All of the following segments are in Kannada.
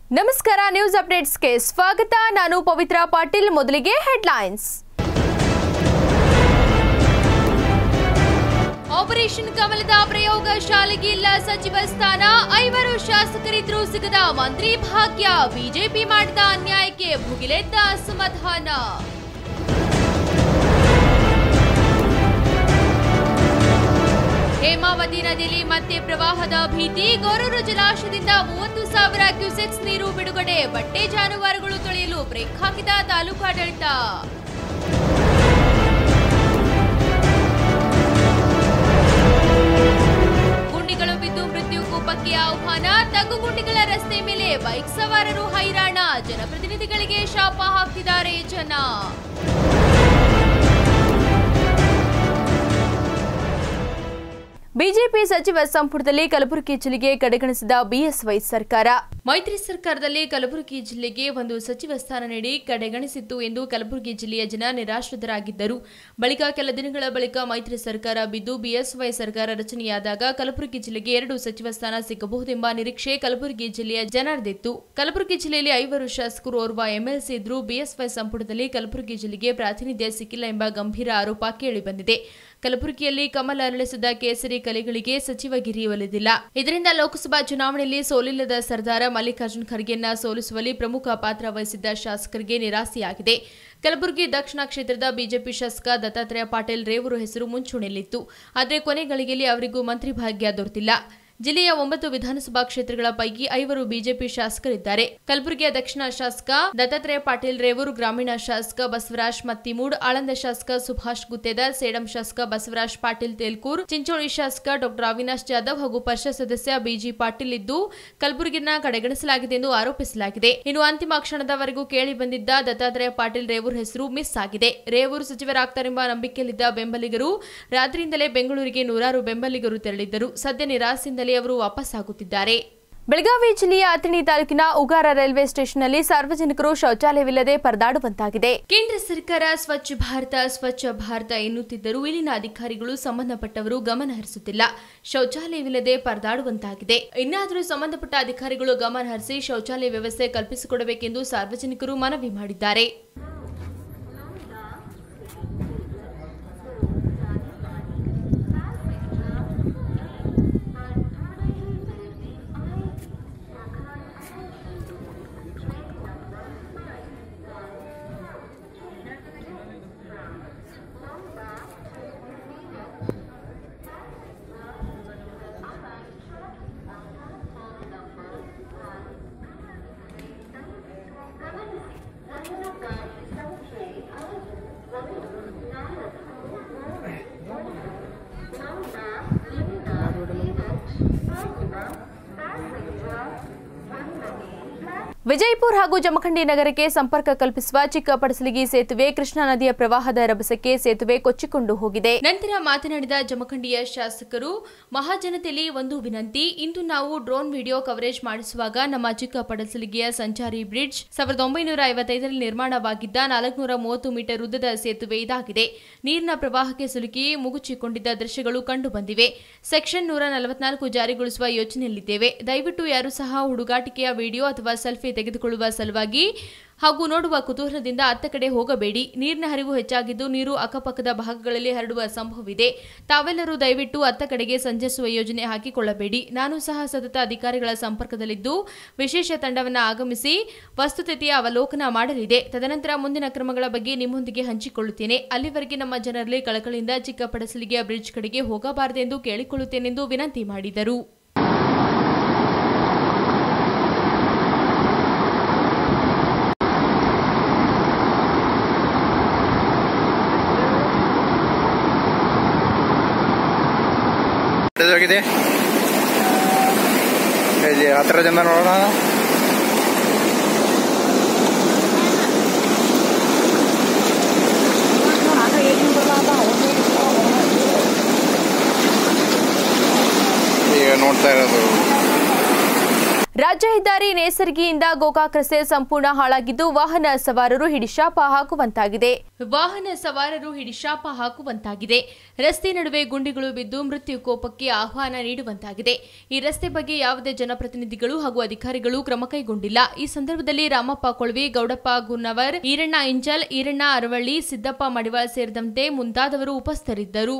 ನಮಸ್ಕಾರ ನ್ಯೂಸ್ ಅಪ್ಡೇಟ್ಸ್ಗೆ ಸ್ವಾಗತ ನಾನು ಪವಿತ್ರ ಪಾಟೀಲ್ ಮೊದಲಿಗೆ ಹೆಡ್ಲೈನ್ಸ್ ಆಪರೇಷನ್ ಕಮಲದ ಪ್ರಯೋಗ ಶಾಲೆಗೆ ಇಲ್ಲ ಸಚಿವ ಸ್ಥಾನ ಐವರು ಶಾಸಕರಿದ್ರೂ ಸಿಗದ ಮಂತ್ರಿ ಭಾಗ್ಯ ಬಿಜೆಪಿ ಮಾಡಿದ ಅನ್ಯಾಯಕ್ಕೆ ಭುಗಿಲೆದ್ದ ಅಸಮಾಧಾನ ಹೇಮಾವತಿ ನದಿಯಲ್ಲಿ ಮತ್ತೆ ಪ್ರವಾಹದ ಭೀತಿ ಗೊರೂರು ಜಲಾಶಯದಿಂದ ಮೂವತ್ತು ಸಾವಿರ ಕ್ಯೂಸೆಕ್ಸ್ ನೀರು ಬಿಡುಗಡೆ ಬಟ್ಟೆ ಜಾನುವಾರುಗಳು ತೊಳೆಯಲು ಬ್ರೇಕ್ ಹಾಕಿದ ತಾಲೂಕಾಡಳಿತ ಗುಂಡಿಗಳು ಬಿದ್ದು ಮೃತ್ಯು ಕೂಪಕ್ಕೆ ಆಹ್ವಾನ ತಗ್ಗು ಗುಂಡಿಗಳ ರಸ್ತೆ ಮೇಲೆ ಬೈಕ್ ಸವಾರರು ಹೈರಾಣ ಜನಪ್ರತಿನಿಧಿಗಳಿಗೆ ಶಾಪ ಹಾಕ್ತಿದ್ದಾರೆ ಜನ ಬಿಜೆಪಿ ಸಚಿವ ಸಂಪುಟದಲ್ಲಿ ಕಲಬುರಗಿ ಜಿಲ್ಲೆಗೆ ಕಡೆಗಣಿಸಿದ ಬಿಎಸ್ವೈ ಸರ್ಕಾರ ಮೈತ್ರಿ ಸರ್ಕಾರದಲ್ಲಿ ಕಲಬುರಗಿ ಜಿಲ್ಲೆಗೆ ಒಂದು ಸಚಿವ ಸ್ಥಾನ ನೀಡಿ ಕಡೆಗಣಿಸಿತ್ತು ಎಂದು ಕಲಬುರಗಿ ಜಿಲ್ಲೆಯ ಜನ ನಿರಾಶ್ರಿತರಾಗಿದ್ದರು ಬಳಿಕ ಕೆಲ ದಿನಗಳ ಬಳಿಕ ಮೈತ್ರಿ ಸರ್ಕಾರ ಬಿದ್ದು ಬಿಎಸ್ವೈ ಸರ್ಕಾರ ರಚನೆಯಾದಾಗ ಕಲಬುರಗಿ ಜಿಲ್ಲೆಗೆ ಎರಡು ಸಚಿವ ಸ್ಥಾನ ಸಿಗಬಹುದೆಂಬ ನಿರೀಕ್ಷೆ ಕಲಬುರಗಿ ಜಿಲ್ಲೆಯ ಜನರದಿತ್ತು ಕಲಬುರಗಿ ಜಿಲ್ಲೆಯಲ್ಲಿ ಐವರು ಶಾಸಕರು ಓರ್ವ ಎಂಎಲ್ಸಿ ಇದ್ರೂ ಬಿಎಸ್ವೈ ಸಂಪುಟದಲ್ಲಿ ಕಲಬುರಗಿ ಜಿಲ್ಲೆಗೆ ಪ್ರಾತಿನಿಧ್ಯ ಸಿಕ್ಕಿಲ್ಲ ಎಂಬ ಗಂಭೀರ ಆರೋಪ ಕೇಳಿಬಂದಿದೆ ಕಲಬುರಗಿಯಲ್ಲಿ ಕಮಲ ಅರಳಿಸಿದ ಕೇಸರಿ ಕಲೆಗಳಿಗೆ ಸಚಿವಗಿರಿ ಒಲಿದಿಲ್ಲ ಇದರಿಂದ ಲೋಕಸಭಾ ಚುನಾವಣೆಯಲ್ಲಿ ಸೋಲಿಲ್ಲದ ಸರ್ದಾರ ಮಲ್ಲಿಕಾರ್ಜುನ್ ಖರ್ಗೆಯನ್ನ ಸೋಲಿಸುವಲ್ಲಿ ಪ್ರಮುಖ ಪಾತ್ರ ವಹಿಸಿದ್ದ ಶಾಸಕರಿಗೆ ನಿರಾಸೆಯಾಗಿದೆ ಕಲಬುರಗಿ ದಕ್ಷಿಣ ಕ್ಷೇತ್ರದ ಬಿಜೆಪಿ ಶಾಸಕ ದತ್ತಾತ್ರೇಯ ಪಾಟೀಲ್ ರೇವೂರು ಹೆಸರು ಮುಂಚೂಣಿಯಲ್ಲಿತ್ತು ಆದರೆ ಕೊನೆ ಗಳಿಗೆಯಲ್ಲಿ ಅವರಿಗೂ ಮಂತ್ರಿ ಭಾಗ್ಯ ದೊರೆತಿಲ್ಲ ಜಿಲ್ಲೆಯ ಒಂಬತ್ತು ವಿಧಾನಸಭಾ ಕ್ಷೇತ್ರಗಳ ಪೈಕಿ ಐವರು ಬಿಜೆಪಿ ಶಾಸಕರಿದ್ದಾರೆ ಕಲಬುರಗಿಯ ದಕ್ಷಿಣ ಶಾಸಕ ದತ್ತಾತ್ರೇಯ ಪಾಟೀಲ್ ರೇವೂರು ಗ್ರಾಮೀಣ ಶಾಸಕ ಬಸವರಾಜ್ ಮತ್ತಿಮೂಡ್ ಆಳಂದ ಶಾಸಕ ಸುಭಾಷ್ ಗುತ್ತೇದಾರ್ ಸೇಡಂ ಶಾಸಕ ಬಸವರಾಜ್ ಪಾಟೀಲ್ ತೇಲ್ಕೂರ್ ಚಿಂಚೋಳಿ ಶಾಸಕ ಡಾಕ್ಟರ್ ಅವಿನಾಶ್ ಜಾಧವ್ ಹಾಗೂ ಪರಿಷತ್ ಸದಸ್ಯ ಬಿಜಿ ಪಾಟೀಲ್ ಇದ್ದು ಕಲಬುರಗಿನ ಕಡೆಗಣಿಸಲಾಗಿದೆ ಎಂದು ಆರೋಪಿಸಲಾಗಿದೆ ಇನ್ನು ಅಂತಿಮ ಕ್ಷಣದವರೆಗೂ ಕೇಳಿ ಬಂದಿದ್ದ ದತ್ತಾತ್ರೇಯ ಪಾಟೀಲ್ ರೇವೂರ್ ಹೆಸರು ಮಿಸ್ ಆಗಿದೆ ರೇವೂರು ಸಚಿವರಾಗ್ತಾರೆಂಬ ನಂಬಿಕೆಯಲ್ಲಿದ್ದ ಬೆಂಬಲಿಗರು ರಾತ್ರಿಯಿಂದಲೇ ಬೆಂಗಳೂರಿಗೆ ನೂರಾರು ಬೆಂಬಲಿಗರು ತೆರಳಿದ್ದರು ಸದ್ಯ ನಿರಾಸೆಯಿಂದಲೇ ಅವರು ವಾಪಸ್ಸಾಗುತ್ತಿದ್ದಾರೆ ಬೆಳಗಾವಿ ಜಿಲ್ಲೆಯ ಅಥಣಿ ತಾಲೂಕಿನ ಉಗಾರ ರೈಲ್ವೆ ಸ್ಟೇಷನ್ನಲ್ಲಿ ಸಾರ್ವಜನಿಕರು ಶೌಚಾಲಯವಿಲ್ಲದೆ ಪರದಾಡುವಂತಾಗಿದೆ ಕೇಂದ್ರ ಸರ್ಕಾರ ಸ್ವಚ್ಛ ಭಾರತ ಸ್ವಚ್ಛ ಭಾರತ ಎನ್ನುತ್ತಿದ್ದರೂ ಇಲ್ಲಿನ ಅಧಿಕಾರಿಗಳು ಸಂಬಂಧಪಟ್ಟವರು ಗಮನ ಹರಿಸುತ್ತಿಲ್ಲ ಶೌಚಾಲಯವಿಲ್ಲದೆ ಪರದಾಡುವಂತಾಗಿದೆ ಇನ್ನಾದರೂ ಸಂಬಂಧಪಟ್ಟ ಅಧಿಕಾರಿಗಳು ಗಮನ ಹರಿಸಿ ಶೌಚಾಲಯ ವ್ಯವಸ್ಥೆ ಕಲ್ಪಿಸಿಕೊಡಬೇಕೆಂದು ಸಾರ್ವಜನಿಕರು ಮನವಿ ಮಾಡಿದ್ದಾರೆ ವಿಜಯಪುರ ಹಾಗೂ ಜಮಖಂಡಿ ನಗರಕ್ಕೆ ಸಂಪರ್ಕ ಕಲ್ಪಿಸುವ ಚಿಕ್ಕಪಡಸಲಿಗಿ ಸೇತುವೆ ಕೃಷ್ಣಾ ನದಿಯ ಪ್ರವಾಹದ ರಭಸಕ್ಕೆ ಸೇತುವೆ ಕೊಚ್ಚಿಕೊಂಡು ಹೋಗಿದೆ ನಂತರ ಮಾತನಾಡಿದ ಜಮಖಂಡಿಯ ಶಾಸಕರು ಮಹಾಜನತೆಯಲ್ಲಿ ಒಂದು ವಿನಂತಿ ಇಂದು ನಾವು ಡ್ರೋನ್ ವಿಡಿಯೋ ಕವರೇಜ್ ಮಾಡಿಸುವಾಗ ನಮ್ಮ ಚಿಕ್ಕಪಡಸಲಿಗೆಯ ಸಂಚಾರಿ ಬ್ರಿಡ್ಜ್ ಸಾವಿರದ ಒಂಬೈನೂರ ಐವತ್ತೈದರಲ್ಲಿ ನಿರ್ಮಾಣವಾಗಿದ್ದ ನಾಲ್ಕುನೂರ ಮೂವತ್ತು ಮೀಟರ್ ಉದ್ದದ ಸೇತುವೆ ಇದಾಗಿದೆ ನೀರಿನ ಪ್ರವಾಹಕ್ಕೆ ಸಿಲುಕಿ ಮುಗುಚಿಕೊಂಡಿದ್ದ ದೃಶ್ಯಗಳು ಕಂಡುಬಂದಿವೆ ಸೆಕ್ಷನ್ ನೂರ ನಲವತ್ನಾಲ್ಕು ಜಾರಿಗೊಳಿಸುವ ಯೋಚನೆಯಲ್ಲಿದ್ದೇವೆ ದಯವಿಟ್ಟು ಯಾರು ಸಹ ಹುಡುಗಾಟಿಕೆಯ ವಿಡಿಯೋ ಅಥವಾ ಸೆಲ್ಫಿ ತೆಗೆದುಕೊಳ್ಳುವ ಸಲುವಾಗಿ ಹಾಗೂ ನೋಡುವ ಕುತೂಹಲದಿಂದ ಅತ್ತ ಕಡೆ ಹೋಗಬೇಡಿ ನೀರಿನ ಹರಿವು ಹೆಚ್ಚಾಗಿದ್ದು ನೀರು ಅಕ್ಕಪಕ್ಕದ ಭಾಗಗಳಲ್ಲಿ ಹರಡುವ ಸಂಭವವಿದೆ ತಾವೆಲ್ಲರೂ ದಯವಿಟ್ಟು ಅತ್ತ ಕಡೆಗೆ ಸಂಚರಿಸುವ ಯೋಜನೆ ಹಾಕಿಕೊಳ್ಳಬೇಡಿ ನಾನು ಸಹ ಸತತ ಅಧಿಕಾರಿಗಳ ಸಂಪರ್ಕದಲ್ಲಿದ್ದು ವಿಶೇಷ ತಂಡವನ್ನು ಆಗಮಿಸಿ ವಸ್ತುಸ್ಥಿತಿಯ ಅವಲೋಕನ ಮಾಡಲಿದೆ ತದನಂತರ ಮುಂದಿನ ಕ್ರಮಗಳ ಬಗ್ಗೆ ನಿಮ್ಮೊಂದಿಗೆ ಹಂಚಿಕೊಳ್ಳುತ್ತೇನೆ ಅಲ್ಲಿವರೆಗೆ ನಮ್ಮ ಜನರಲ್ಲಿ ಕಳಕಳಿಯಿಂದ ಚಿಕ್ಕಪಡಸಲಿಗೆಯ ಬ್ರಿಡ್ಜ್ ಕಡೆಗೆ ಹೋಗಬಾರದೆಂದು ಕೇಳಿಕೊಳ್ಳುತ್ತೇನೆಂದು ವಿನಂತಿ ಮಾಡಿದರು ಹೋಗಿದೆ ಇಲ್ಲಿ ಹತ್ರ ಜನ ನೋಡೋಣ ಈಗ ನೋಡ್ತಾ ಇರೋದು ರಾಜ್ಯ ಹೆದ್ದಾರಿ ನೇಸರ್ಗಿಯಿಂದ ಗೋಕಾಕ್ ರಸ್ತೆ ಸಂಪೂರ್ಣ ಹಾಳಾಗಿದ್ದು ವಾಹನ ಸವಾರರು ಹಿಡಿಶಾಪ ಹಾಕುವಂತಾಗಿದೆ ವಾಹನ ಸವಾರರು ಹಿಡಿಶಾಪ ಹಾಕುವಂತಾಗಿದೆ ರಸ್ತೆ ನಡುವೆ ಗುಂಡಿಗಳು ಬಿದ್ದು ಮೃತ್ಯು ಕೋಪಕ್ಕೆ ಆಹ್ವಾನ ನೀಡುವಂತಾಗಿದೆ ಈ ರಸ್ತೆ ಬಗ್ಗೆ ಯಾವುದೇ ಜನಪ್ರತಿನಿಧಿಗಳು ಹಾಗೂ ಅಧಿಕಾರಿಗಳು ಕ್ರಮ ಕೈಗೊಂಡಿಲ್ಲ ಈ ಸಂದರ್ಭದಲ್ಲಿ ರಾಮಪ್ಪ ಕೊಳ್ವಿ ಗೌಡಪ್ಪ ಗುನ್ನವರ್ ಈರಣ್ಣ ಇಂಚಲ್ ಈರಣ್ಣ ಅರವಳ್ಳಿ ಸಿದ್ದಪ್ಪ ಮಡಿವಾಳ್ ಸೇರಿದಂತೆ ಮುಂತಾದವರು ಉಪಸ್ಥಿತರಿದ್ದರು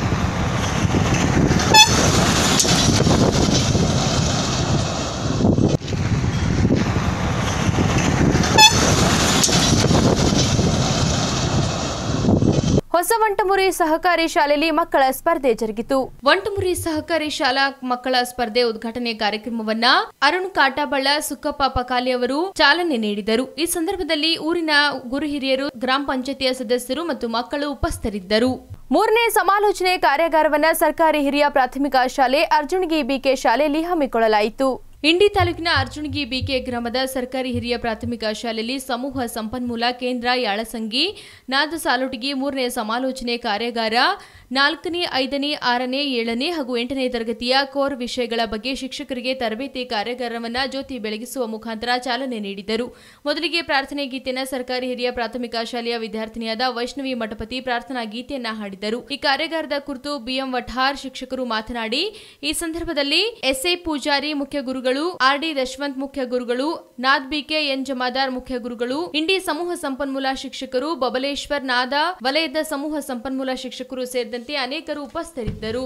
ಹೊಸ ವಂಟಮುರಿ ಸಹಕಾರಿ ಶಾಲೆಯಲ್ಲಿ ಮಕ್ಕಳ ಸ್ಪರ್ಧೆ ಜರುಗಿತು ವಂಟಮುರಿ ಸಹಕಾರಿ ಶಾಲಾ ಮಕ್ಕಳ ಸ್ಪರ್ಧೆ ಉದ್ಘಾಟನೆ ಕಾರ್ಯಕ್ರಮವನ್ನ ಅರುಣ್ ಕಾಟಾಬಳ್ಳ ಸುಕ್ಕಪ್ಪ ಪಕಾಲಿ ಅವರು ಚಾಲನೆ ನೀಡಿದರು ಈ ಸಂದರ್ಭದಲ್ಲಿ ಊರಿನ ಗುರು ಹಿರಿಯರು ಗ್ರಾಮ ಪಂಚಾಯತಿಯ ಸದಸ್ಯರು ಮತ್ತು ಮಕ್ಕಳು ಉಪಸ್ಥಿತರಿದ್ದರು ಮೂರನೇ ಸಮಾಲೋಚನೆ ಕಾರ್ಯಾಗಾರವನ್ನ ಸರ್ಕಾರಿ ಹಿರಿಯ ಪ್ರಾಥಮಿಕ ಶಾಲೆ ಅರ್ಜುನ್ಗಿ ಬಿಕೆ ಶಾಲೆಯಲ್ಲಿ ಹಮ್ಮಿಕೊಳ್ಳಲಾಯಿತು ಇಂಡಿ ತಾಲೂಕಿನ ಅರ್ಜುನ್ಗಿ ಬಿಕೆ ಗ್ರಾಮದ ಸರ್ಕಾರಿ ಹಿರಿಯ ಪ್ರಾಥಮಿಕ ಶಾಲೆಯಲ್ಲಿ ಸಮೂಹ ಸಂಪನ್ಮೂಲ ಕೇಂದ್ರ ಯಾಳಸಂಗಿ ನಾದ ಸಾಲುಟಿಗಿ ಮೂರನೇ ಸಮಾಲೋಚನೆ ಕಾರ್ಯಾಗಾರ ನಾಲ್ಕನೇ ಐದನೇ ಆರನೇ ಏಳನೇ ಹಾಗೂ ಎಂಟನೇ ತರಗತಿಯ ಕೋರ್ ವಿಷಯಗಳ ಬಗ್ಗೆ ಶಿಕ್ಷಕರಿಗೆ ತರಬೇತಿ ಕಾರ್ಯಾಗಾರವನ್ನ ಜ್ಯೋತಿ ಬೆಳಗಿಸುವ ಮುಖಾಂತರ ಚಾಲನೆ ನೀಡಿದರು ಮೊದಲಿಗೆ ಪ್ರಾರ್ಥನೆ ಗೀತೆಯನ್ನು ಸರ್ಕಾರಿ ಹಿರಿಯ ಪ್ರಾಥಮಿಕ ಶಾಲೆಯ ವಿದ್ಯಾರ್ಥಿನಿಯಾದ ವೈಷ್ಣವಿ ಮಠಪತಿ ಪ್ರಾರ್ಥನಾ ಗೀತೆಯನ್ನ ಹಾಡಿದರು ಈ ಕಾರ್ಯಾಗಾರದ ಕುರಿತು ಬಿಎಂ ವಠಾರ್ ಶಿಕ್ಷಕರು ಮಾತನಾಡಿ ಈ ಸಂದರ್ಭದಲ್ಲಿ ಎಸ್ಎ ಪೂಜಾರಿ ಮುಖ್ಯ ಗುರುಗಳು ಆರ್ಡಿ ದಶವಂತ್ ಮುಖ್ಯ ಗುರುಗಳು ನಾದ್ ಬಿಕೆ ಎನ್ ಜಮಾದಾರ್ ಮುಖ್ಯ ಗುರುಗಳು ಇಂಡಿ ಸಮೂಹ ಸಂಪನ್ಮೂಲ ಶಿಕ್ಷಕರು ಬಬಲೇಶ್ವರ್ ನಾದ ವಲಯದ ಸಮೂಹ ಸಂಪನ್ಮೂಲ ಶಿಕ್ಷಕರು ಸೇರಿದಂತೆ ಅನೇಕರು ಉಪಸ್ಥಿತರಿದ್ದರು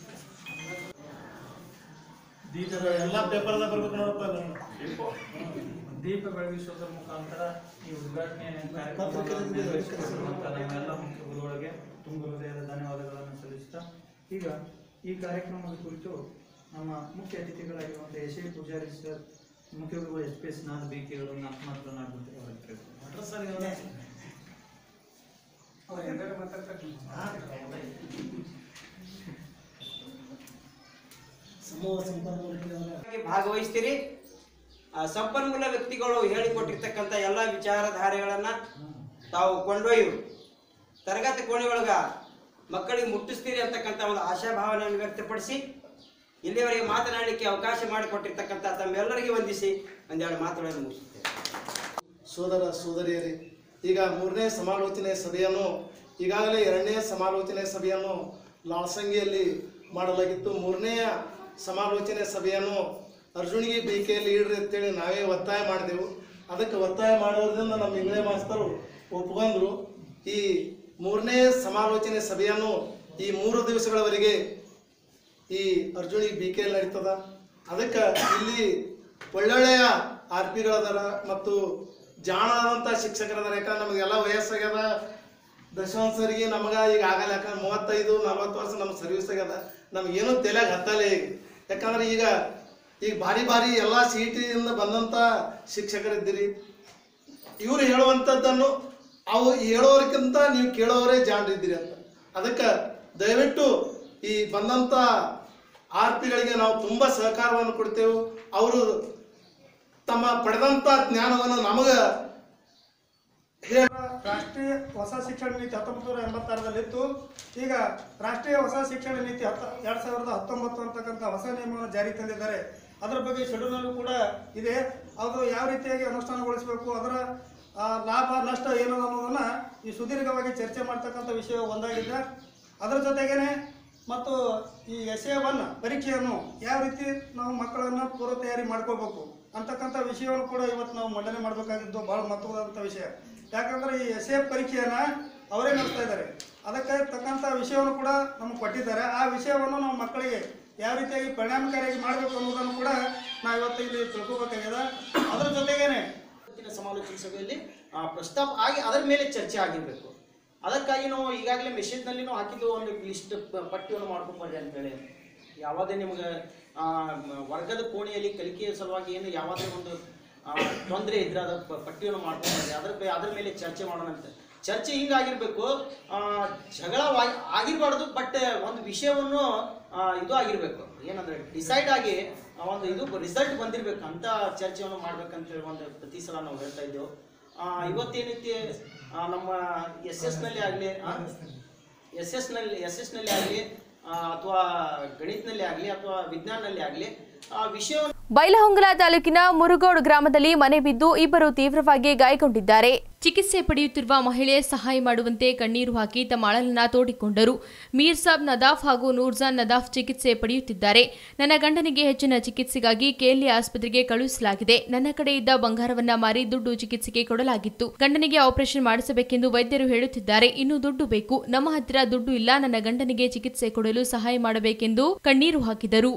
ದೀಪದ ಎಲ್ಲ ಪೇಪರ್ದ ಬರ್ಬೇಕು ನೋಡಪ್ಪ ಅದನ್ನ. ದೀಪ ಬೆಳಗಿಸೋದ್ರ ಮುಖಾಂತರ ಈ ಉದ್ಘಾಟನೆ ಕಾರ್ಯಕ್ರಮವನ್ನು ನೆರವೇರಿಸಿಕೊಟ್ಟಿರುವಂತ ನಮ್ಮೆಲ್ಲ ಮುಖ್ಯ ಗುರುಗಳಿಗೆ ತುಂಬ ಹೃದಯದ ಧನ್ಯವಾದಗಳನ್ನು ಸಲ್ಲಿಸ್ತಾ ಈಗ ಈ ಕಾರ್ಯಕ್ರಮದ ಕುರಿತು ನಮ್ಮ ಮುಖ್ಯ ಅತಿಥಿಗಳಾಗಿರುವಂಥ ಎಸ್ ಎ ಪೂಜಾರಿ ಸರ್ ಮುಖ್ಯ ಗುರುಗಳು S P S Nath B K ಅವರು ನಾಲ್ಕು ಮಾತನಾಡುತ್ತಾರೆ ಅವರ ಸರ್ ಆಗಿ ಭಾಗವಹಿಸ್ತೀರಿ ಆ, ಸಂಪನ್ಮೂಲ ವ್ಯಕ್ತಿಗಳು ಹೇಳಿಕೊಟ್ಟಿರ್ತಕ್ಕಂಥ ಎಲ್ಲ ವಿಚಾರಧಾರೆಗಳನ್ನ ತಾವು ಕೊಂಡೊಯ್ಯು ತರಗತಿ ಕೋಣೆಯೊಳಗ ಮಕ್ಕಳಿಗೆ ಮುಟ್ಟಿಸ್ತೀರಿ ಅಂತಕ್ಕಂಥ ಒಂದು ಆಶಾಭಾವನೆಯನ್ನು ವ್ಯಕ್ತಪಡಿಸಿ ಇಲ್ಲಿಯವರೆಗೆ ಮಾತನಾಡಲಿಕ್ಕೆ ಅವಕಾಶ ಮಾಡಿಕೊಟ್ಟಿರ್ತಕ್ಕಂಥ ತಮ್ಮೆಲ್ಲರಿಗೆ ವಂದಿಸಿ ಒಂದೆರಡು ಮಾತುಗಳನ್ನು ಮುಗಿಸುತ್ತೇವೆ ಸೋದರ ಸೋದರಿಯರೇ ಈಗ ಮೂರನೇ ಸಮಾಲೋಚನೆ ಸಭೆಯನ್ನು ಈಗಾಗಲೇ ಎರಡನೇ ಸಮಾಲೋಚನೆ ಸಭೆಯನ್ನು ಲಾಳ್ಸಂಗಿಯಲ್ಲಿ ಮಾಡಲಾಗಿತ್ತು ಮೂರನೆಯ ಸಮಾಲೋಚನೆ ಸಭೆಯನ್ನು ಅರ್ಜುನಿಗೆ ಬೇಕೆಯಲ್ಲಿ ಇಡ್ರಿ ಅಂತೇಳಿ ನಾವೇ ಒತ್ತಾಯ ಮಾಡಿದೆವು ಅದಕ್ಕೆ ಒತ್ತಾಯ ಮಾಡೋದ್ರಿಂದ ನಮ್ಮ ಇಂಗ್ಲೇ ಮಾಸ್ತರು ಒಪ್ಕೊಂಡ್ರು ಈ ಮೂರನೇ ಸಮಾಲೋಚನೆ ಸಭೆಯನ್ನು ಈ ಮೂರು ದಿವಸಗಳವರೆಗೆ ಈ ಅರ್ಜುನಿ ಬಿ ಕೆ ನಡೀತದ ಅದಕ್ಕೆ ಇಲ್ಲಿ ಒಳ್ಳೊಳ್ಳೆಯ ಆರ್ ಪಿಗಳದಾರ ಮತ್ತು ಜಾಣ ಆದಂಥ ಶಿಕ್ಷಕರದಾರ ಯಾಕಂದ್ರೆ ನಮಗೆಲ್ಲ ವಯಸ್ಸಾಗ್ಯದ ದಶವಂತ್ ಸರಿಗೆ ನಮಗೆ ಈಗ ಆಗಲ್ಲ ಯಾಕಂದ್ರೆ ಮೂವತ್ತೈದು ನಲ್ವತ್ತು ವರ್ಷ ನಮ್ಮ ಸರ್ವಿಸ್ ಆಗ್ಯದ ನಮಗೇನು ತಲೆಯಾಗ ಹತ್ತಲ್ಲ ಈಗ ಯಾಕಂದ್ರೆ ಈಗ ಈಗ ಭಾರಿ ಭಾರಿ ಎಲ್ಲ ಸಿ ಟಿಯಿಂದ ಬಂದಂಥ ಶಿಕ್ಷಕರಿದ್ದೀರಿ ಇವ್ರು ಹೇಳುವಂಥದ್ದನ್ನು ಅವು ಹೇಳೋರ್ಕಿಂತ ನೀವು ಕೇಳೋರೇ ಜಾಣರಿದ್ದೀರಿ ಅಂತ ಅದಕ್ಕೆ ದಯವಿಟ್ಟು ಈ ಬಂದಂಥ ಆರ್ ಪಿಗಳಿಗೆ ನಾವು ತುಂಬ ಸಹಕಾರವನ್ನು ಕೊಡ್ತೇವೆ ಅವರು ತಮ್ಮ ಪಡೆದಂಥ ಜ್ಞಾನವನ್ನು ನಮಗೆ ರಾಷ್ಟ್ರೀಯ ಹೊಸ ಶಿಕ್ಷಣ ನೀತಿ ಹತ್ತೊಂಬತ್ತು ನೂರ ಎಂಬತ್ತಾರದಲ್ಲಿತ್ತು ಈಗ ರಾಷ್ಟ್ರೀಯ ಹೊಸ ಶಿಕ್ಷಣ ನೀತಿ ಹತ್ತ ಎರಡು ಸಾವಿರದ ಹತ್ತೊಂಬತ್ತು ಅಂತಕ್ಕಂಥ ಹೊಸ ನಿಯಮವನ್ನು ಜಾರಿಗೆ ತಂದಿದ್ದಾರೆ ಅದರ ಬಗ್ಗೆ ಶೆಡ್ಯೂಲ್ನಲ್ಲೂ ಕೂಡ ಇದೆ ಅದು ಯಾವ ರೀತಿಯಾಗಿ ಅನುಷ್ಠಾನಗೊಳಿಸಬೇಕು ಅದರ ಆ, ಲಾಭ ನಷ್ಟ ಏನು ಅನ್ನೋದನ್ನ ಈ ಸುದೀರ್ಘವಾಗಿ ಚರ್ಚೆ ಮಾಡ್ತಕ್ಕಂಥ ವಿಷಯ ಒಂದಾಗಿದೆ ಅದರ ಜೊತೆಗೇನೆ ಮತ್ತು ಈ ಎಸ್ ಎ ಒನ್ ಪರೀಕ್ಷೆಯನ್ನು ಯಾವ ರೀತಿ ನಾವು ಮಕ್ಕಳನ್ನು ಪೂರ್ವ ತಯಾರಿ ಮಾಡ್ಕೋಬೇಕು ಅಂತಕ್ಕಂಥ ವಿಷಯವನ್ನು ಕೂಡ ಇವತ್ತು ನಾವು ಮಂಡನೆ ಮಾಡಬೇಕಾಗಿದ್ದು ಬಹಳ ಮಹತ್ವವಾದಂಥ ವಿಷಯ ಯಾಕಂದ್ರೆ ಈ ಎಸ್ ಎ ಪರೀಕ್ಷೆಯನ್ನ ಅವರೇ ನಡೆಸ್ತಾ ಇದ್ದಾರೆ ಅದಕ್ಕೆ ತಕ್ಕಂಥ ವಿಷಯವನ್ನು ಕೂಡ ನಮಗೆ ಕೊಟ್ಟಿದ್ದಾರೆ ಆ ವಿಷಯವನ್ನು ನಾವು ಮಕ್ಕಳಿಗೆ ಯಾವ ರೀತಿಯಾಗಿ ಪರಿಣಾಮಕಾರಿಯಾಗಿ ಮಾಡಬೇಕು ಅನ್ನೋದನ್ನು ಕೂಡ ನಾವು ಇವತ್ತು ಇಲ್ಲಿ ತಿಳ್ಕೊಬೇಕಾಗಿದೆ ಅದರ ಜೊತೆಗೇನೆ ಇವತ್ತಿನ ಸಮಾಲೋಚನಾ ಸಭೆಯಲ್ಲಿ ಆ, ಪ್ರಸ್ತಾಪ ಆಗಿ ಅದರ ಮೇಲೆ ಚರ್ಚೆ ಆಗಿರಬೇಕು ಅದಕ್ಕಾಗಿ ನಾವು ಈಗಾಗಲೇ ಮೆಸೇಜ್ನಲ್ಲಿ ನಾವು ಹಾಕಿದ್ದು ಒಂದು ಲಿಸ್ಟ್ ಪಟ್ಟಿಯನ್ನು ಮಾಡ್ಕೊಂಬರ್ರಿ ಅಂತೇಳಿ ಯಾವುದೇ ನಿಮ್ಗೆ ಆ, ಮ- ವರ್ಗದ ಕೋಣೆಯಲ್ಲಿ ಕಲಿಕೆಯ ಸಲುವಾಗಿ ಏನು ಯಾವುದೇ ಒಂದು ಆ, ತೊಂದರೆ ಇದ್ರೆ ಅದರ ಪ- ಪಟ್ಟಿಯನ್ನು ಮಾಡ್ಕೊಂಬರ್ರಿ ಅದ್ರ ಬೆ- ಅದ್ರ ಮೇಲೆ ಚರ್ಚೆ ಮಾಡೋಣ ಅಂತ ಚರ್ಚೆ ಹಿಂಗಾಗಿರ್ಬೇಕು ಆ, ಜಗಳ ಆಗಿರಬಾರ್ದು ಬಟ್ ಒಂದು ವಿಷಯವನ್ನು ಆ, ಇದು ಆಗಿರ್ಬೇಕು ಏನಂದ್ರೆ ಡಿಸೈಡ್ ಆಗಿ ಆ, ಒಂದು ಇದು ರಿಸಲ್ಟ್ ಬಂದಿರ್ಬೇಕು ಅಂತ ಚರ್ಚೆಯನ್ನು ಮಾಡ್ಬೇಕಂತೇಳಿ ಒಂದು ಪ್ರತಿ ಸಲ ನಾವು ಹೇಳ್ತಾ ಇದ್ದೆವು ಆ, ಇವತ್ತೇನೈತಿ ಆ, ನಮ್ಮ ಎಸ್ ಎಸ್ ನಲ್ಲಿ ಆಗಲಿ ಎಸ್ ಎಸ್ ನಲ್ಲಿ ಎಸ್ ಎಸ್ ನಲ್ಲಿ ಆಗಲಿ ಅಥವಾ ಗಣಿತನಲ್ಲಿ ಆಗಲಿ ಅಥವಾ ವಿಜ್ಞಾನದಲ್ಲಿ ಆಗಲಿ ಆ ವಿಷಯವನ್ನು ಬೈಲಹೊಂಗಲ ತಾಲೂಕಿನ ಮುರುಗೋಡ್ ಗ್ರಾಮದಲ್ಲಿ ಮನೆ ಬಿದ್ದು ಇಬ್ಬರು ತೀವ್ರವಾಗಿ ಗಾಯಗೊಂಡಿದ್ದಾರೆ ಚಿಕಿತ್ಸೆ ಪಡೆಯುತ್ತಿರುವ ಮಹಿಳೆ ಸಹಾಯ ಮಾಡುವಂತೆ ಕಣ್ಣೀರು ಹಾಕಿ ತಮ್ಮ ಅಳಲನ್ನ ತೋಡಿಕೊಂಡರು ಮೀರ್ ಸಾಬ್ ನದಾಫ್ ಹಾಗೂ ನೂರ್ಜಾನ್ ನದಾಫ್ ಚಿಕಿತ್ಸೆ ಪಡೆಯುತ್ತಿದ್ದಾರೆ ನನ್ನ ಗಂಡನಿಗೆ ಹೆಚ್ಚಿನ ಚಿಕಿತ್ಸೆಗಾಗಿ ಕೆಎಲ್ಇ ಆಸ್ಪತ್ರೆಗೆ ಕಳುಹಿಸಲಾಗಿದೆ ನನ್ನ ಕಡೆ ಇದ್ದ ಬಂಗಾರವನ್ನ ಮಾರಿ ದುಡ್ಡು ಚಿಕಿತ್ಸೆಗೆ ಕೊಡಲಾಗಿತ್ತು ಗಂಡನಿಗೆ ಆಪರೇಷನ್ ಮಾಡಿಸಬೇಕೆಂದು ವೈದ್ಯರು ಹೇಳುತ್ತಿದ್ದಾರೆ ಇನ್ನು ದುಡ್ಡು ಬೇಕು ನಮ್ಮ ಹತ್ತಿರ ದುಡ್ಡು ಇಲ್ಲ ನನ್ನ ಗಂಡನಿಗೆ ಚಿಕಿತ್ಸೆ ಕೊಡಲು ಸಹಾಯ ಮಾಡಬೇಕೆಂದು ಕಣ್ಣೀರು ಹಾಕಿದರು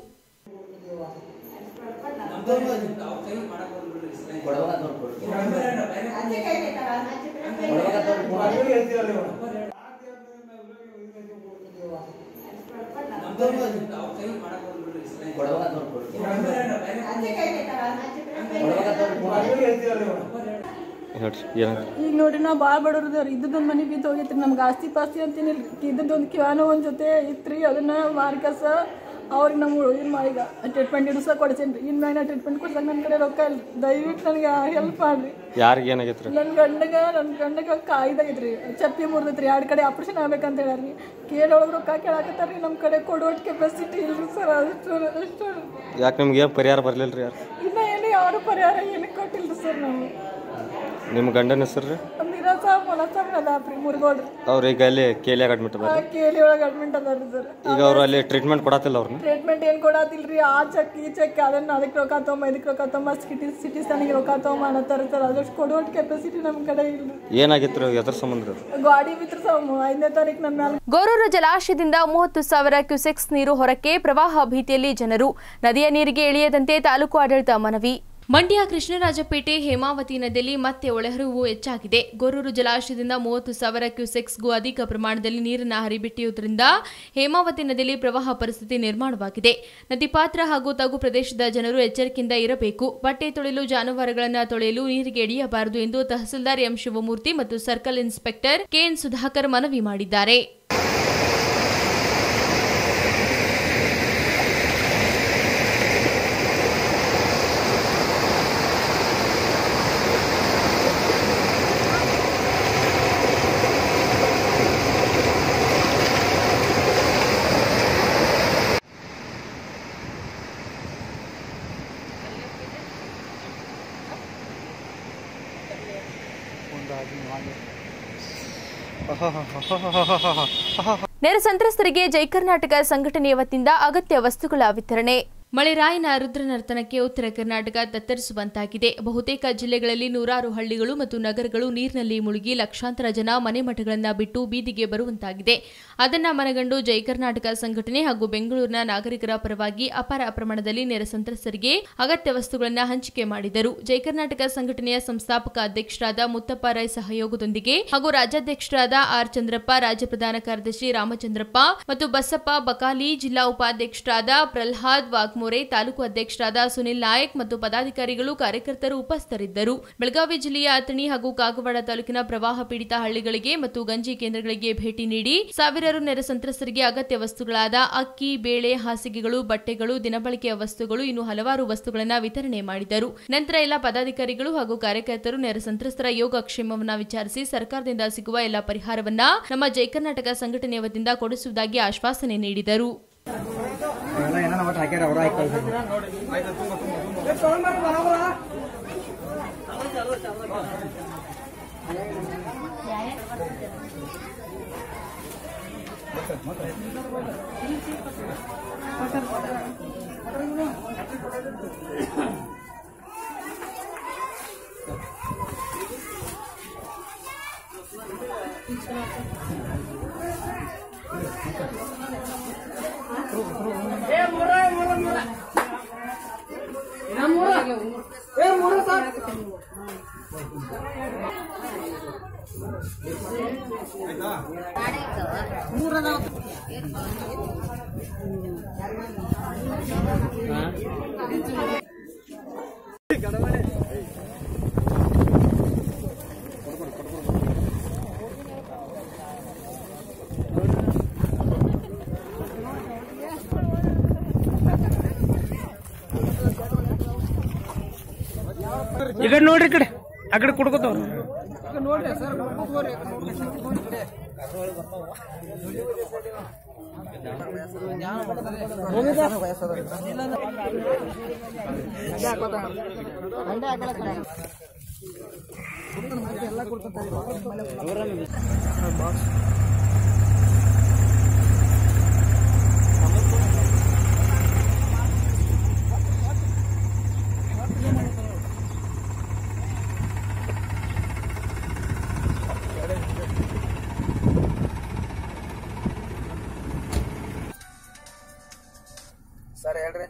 ಹೇಳ್ರಿ ಏನಾಯ್ತು ಈಗ ನೋಡ್ರಿ ನಾವು ಭಾಳ ಬಡವ್ರದವ್ರಿ ಇದ್ದದೊಂದು ಮನೆ ಬಿದ್ದು ಹೋಗೈತ್ರಿ ನಮ್ಗೆ ಆಸ್ತಿ ಪಾಸ್ತಿ ಅಂತೇನಿಲ್ಲ ಇದ್ದದೊಂದು ಕಿವಾನ ಒಂದು ಜೊತೆ ಇತ್ರಿ ಅದನ್ನ ಮಾರ್ಕಸ ಅವ್ರಿಗೆ ನಮ್ಮ ಏನು ಈಗ ಟ್ರೀಟ್ಮೆಂಟ್ ಇಡಿಸ ಕೊಡ್ಸೇನಿ ರೀ ಇನ್ನು ಮ್ಯಾಗ ಟ್ರೀಟ್ಮೆಂಟ್ ಕೊಡ್ಸಕ್ಕೆ ನನ್ನ ಕಡೆ ರೊಕ್ಕ ಇಲ್ಲ ದಯವಿಟ್ಟು ನನಗೆ ಹೆಲ್ಪ್ ಮಾಡ್ರಿ ಯಾರಿಗೆ ಏನಾಗೈತ್ರಿ ನನ್ನ ಗಂಡಗ ನನ್ನ ಗಂಡಗ ಕಾಯ್ದಾಗೈತ್ರಿ ಚಪ್ಪಿ ಮುರಿದೈತ್ರಿ ಎರಡು ಕಡೆ ಆಪ್ರೇಷನ್ ಆಗ್ಬೇಕಂತ ಹೇಳ್ಯಾರಿ ಕೇಳೊಳಗೆ ರೊಕ್ಕ ಕೇಳಾಕತ್ತಾರ ನಮ್ಮ ಕಡೆ ಕೊಡೋಟ್ ಕೆಪಾಸಿಟಿ ಇಲ್ರಿ ಸರ್ ಅಷ್ಟು ಅಷ್ಟು ಯಾಕೆ ನಿಮ್ಗೆ ಏನು ಪರಿಹಾರ ಬರಲಿಲ್ಲ ರೀ ಯಾರು ಇನ್ನ ಏನು ಯಾರು ಪರಿಹಾರ ಏನಕ್ಕೆ ಕೊಟ್ಟಿಲ್ಲ ಸರ್ ನಾವು ನಿಮ್ಮ ಗಂಡನ ಹೆಸರು ರೀ ಮೀರಾ ಸಾಬ್ ಮೊಲ ಸಾಬ್ ಅದಾಪ್ರಿ ಮುರುಗೋಡ್ರಿ ಅವ್ರು ಈಗ ಅಲ್ಲಿ ಕೇಲಿಯಾಗ ಅಡ್ಮಿಟ್ ಅದಾರ ಕೇಳಿ ಒಳಗೆ ಅಡ್ಮಿಟ್ ಅದಾರಿ ಸರ್ ಈಗ ಅವ್ರು ಅಲ್ಲಿ ಟ್ರೀಟ್ಮೆಂಟ್ ಕೊಡತ್ತಿಲ್ಲ ಅವ್ರನ್ನ ಟ್ರೀಟ್ಮೆಂಟ್ ಏನ್ ಕೊಡತಿಲ್ರಿ ಆ ಚೆಕ್ ಈ ಚೆಕ್ ಅದನ್ನ ಅದಕ್ಕೆ ರೊಕ್ಕ ತೊಗೊಂಬ ಇದಕ್ಕೆ ರೊಕ್ಕ ತೊಗೊಂಬ ಸಿಟಿ ಸಿಟಿ ಸ್ಕ್ಯಾನಿಗೆ ರೊಕ್ಕ ತೊಗೊಂಬ ಅನ್ನತ್ತಾರ ಸರ್ ಅದಷ್ಟು ಕೊಡುವಷ್ಟು ಕೆಪಾಸಿಟಿ ನಮ್ಮ ಕಡೆ ಇಲ್ಲ ಏನಾಗಿತ್ತು ರೀ ಎದ್ರ ಸಂಬಂಧ ರೀ ಅದು? ಗಾಡಿ ಬಿತ್ರ ಸರ್ ಐದನೇ ತಾರೀಕು ನನ್ನ ಮೇಲೆ ಗೋರೂರು ಜಲಾಶಯದಿಂದ ಮೂವತ್ತು ಸಾವಿರ ಕ್ಯೂಸೆಕ್ಸ್ ನೀರು ಹೊರಕ್ಕೆ ಪ್ರವಾಹ ಭೀತಿಯಲ್ಲಿ ಜನರು ನದಿಯ ನೀರಿಗೆ ಇಳಿಯದಂತೆ ತಾಲೂಕು ಆಡಳಿತ ಮನವಿ ಮಂಡ್ಯ ಕೃಷ್ಣರಾಜಪೇಟೆ ಹೇಮಾವತಿ ನದಿಯಲ್ಲಿ ಮತ್ತೆ ಒಳಹರಿವು ಹೆಚ್ಚಾಗಿದೆ ಗೋರೂರು ಜಲಾಶಯದಿಂದ ಮೂವತ್ತು ಸಾವಿರ ಕ್ಯೂಸೆಕ್ಸ್ಗೂ ಅಧಿಕ ಪ್ರಮಾಣದಲ್ಲಿ ನೀರನ್ನು ಹರಿಬಿಟ್ಟಿರುವುದರಿಂದ ಹೇಮಾವತಿ ನದಿಯಲ್ಲಿ ಪ್ರವಾಹ ಪರಿಸ್ಥಿತಿ ನಿರ್ಮಾಣವಾಗಿದೆ ನದಿ ಪಾತ್ರ ಹಾಗೂ ತಗ್ಗು ಪ್ರದೇಶದ ಜನರು ಎಚ್ಚರಿಕೆಯಿಂದ ಇರಬೇಕು ಬಟ್ಟೆ ತೊಳೆಯಲು ಜಾನುವಾರುಗಳನ್ನು ತೊಳೆಯಲು ನೀರಿಗೆ ಇಳಿಯಬಾರದು ಎಂದು ತಹಸೀಲ್ದಾರ್ ಎಂ ಶಿವಮೂರ್ತಿ ಮತ್ತು ಸರ್ಕಲ್ ಇನ್ಸ್ಪೆಕ್ಟರ್ ಕೆಎನ್ ಸುಧಾಕರ್ ಮನವಿ ಮಾಡಿದ್ದಾರೆ ನೆರೆ ಸಂತ್ರಸ್ತರಿಗೆ ಜೈ ಕರ್ನಾಟಕ ಸಂಘಟನೆಯ ವತಿಯಿಂದ ಅಗತ್ಯ ವಸ್ತುಗಳ ವಿತರಣೆ ಮಳೆರಾಯನ ರುದ್ರ ನರ್ತನಕ್ಕೆ ಉತ್ತರ ಕರ್ನಾಟಕ ತತ್ತರಿಸುವಂತಾಗಿದೆ ಬಹುತೇಕ ಜಿಲ್ಲೆಗಳಲ್ಲಿ ನೂರಾರು ಹಳ್ಳಿಗಳು ಮತ್ತು ನಗರಗಳು ನೀರಿನಲ್ಲಿ ಮುಳುಗಿ ಲಕ್ಷಾಂತರ ಜನ ಮನೆಮಠಗಳನ್ನು ಬಿಟ್ಟು ಬೀದಿಗೆ ಬರುವಂತಾಗಿದೆ ಅದನ್ನ ಮನಗಂಡು ಜೈ ಕರ್ನಾಟಕ ಸಂಘಟನೆ ಹಾಗೂ ಬೆಂಗಳೂರಿನ ನಾಗರಿಕರ ಪರವಾಗಿ ಅಪಾರ ಪ್ರಮಾಣದಲ್ಲಿ ನೆರೆ ಸಂತ್ರಸ್ತರಿಗೆ ಅಗತ್ಯ ವಸ್ತುಗಳನ್ನು ಹಂಚಿಕೆ ಮಾಡಿದರು ಜೈ ಕರ್ನಾಟಕ ಸಂಘಟನೆಯ ಸಂಸ್ಥಾಪಕ ಅಧ್ಯಕ್ಷರಾದ ಮುತ್ತಪ್ಪ ರೈ ಸಹಯೋಗದೊಂದಿಗೆ ಹಾಗೂ ರಾಜ್ಯಾಧ್ಯಕ್ಷರಾದ ಆರ್ ಚಂದ್ರಪ್ಪ ರಾಜ್ಯ ಪ್ರಧಾನ ಕಾರ್ಯದರ್ಶಿ ರಾಮಚಂದ್ರಪ್ಪ ಮತ್ತು ಬಸಪ್ಪ ಬಕಾಲಿ ಜಿಲ್ಲಾ ಉಪಾಧ್ಯಕ್ಷರಾದ ಪ್ರಲ್ಹಾದ್ ವಾಗ್ಮೋರೆ ತಾಲೂಕು ಅಧ್ಯಕ್ಷರಾದ ಸುನಿಲ್ ನಾಯಕ್ ಮತ್ತು ಪದಾಧಿಕಾರಿಗಳು ಕಾರ್ಯಕರ್ತರು ಉಪಸ್ಥಿತರಿದ್ದರು ಬೆಳಗಾವಿ ಜಿಲ್ಲೆಯ ಅಥಣಿ ಹಾಗೂ ಕಾಗವಾಡ ತಾಲೂಕಿನ ಪ್ರವಾಹ ಪೀಡಿತ ಹಳ್ಳಿಗಳಿಗೆ ಮತ್ತು ಗಂಜಿ ಕೇಂದ್ರಗಳಿಗೆ ಭೇಟಿ ನೀಡಿ ಸಾವಿರಾರು ನೆರೆ ಸಂತ್ರಸ್ತರಿಗೆ ಅಗತ್ಯ ವಸ್ತುಗಳಾದ ಅಕ್ಕಿ ಬೇಳೆ ಹಾಸಿಗೆಗಳು ಬಟ್ಟೆಗಳು ದಿನಬಳಕೆಯ ವಸ್ತುಗಳು ಇನ್ನು ಹಲವಾರು ವಸ್ತುಗಳನ್ನು ವಿತರಣೆ ಮಾಡಿದರು ನಂತರ ಎಲ್ಲ ಪದಾಧಿಕಾರಿಗಳು ಹಾಗೂ ಕಾರ್ಯಕರ್ತರು ನೆರೆ ಸಂತ್ರಸ್ತರ ಯೋಗಕ್ಷೇಮವನ್ನ ವಿಚಾರಿಸಿ ಸರ್ಕಾರದಿಂದ ಸಿಗುವ ಎಲ್ಲ ಪರಿಹಾರವನ್ನ ನಮ್ಮ ಜೈ ಕರ್ನಾಟಕ ಸಂಘಟನೆಯ ವತಿಯಿಂದ ಕೊಡಿಸುವುದಾಗಿ ಆಶ್ವಾಸನೆ ನೀಡಿದರು ಈ ಕಡೆ ನೋಡ್ರಿ ಈ ಕಡೆ ಆ ಕಡೆ ಕುಡ್ಕೋತಾವ್ರು ಸರ್ ಹೇಳ್ರಿ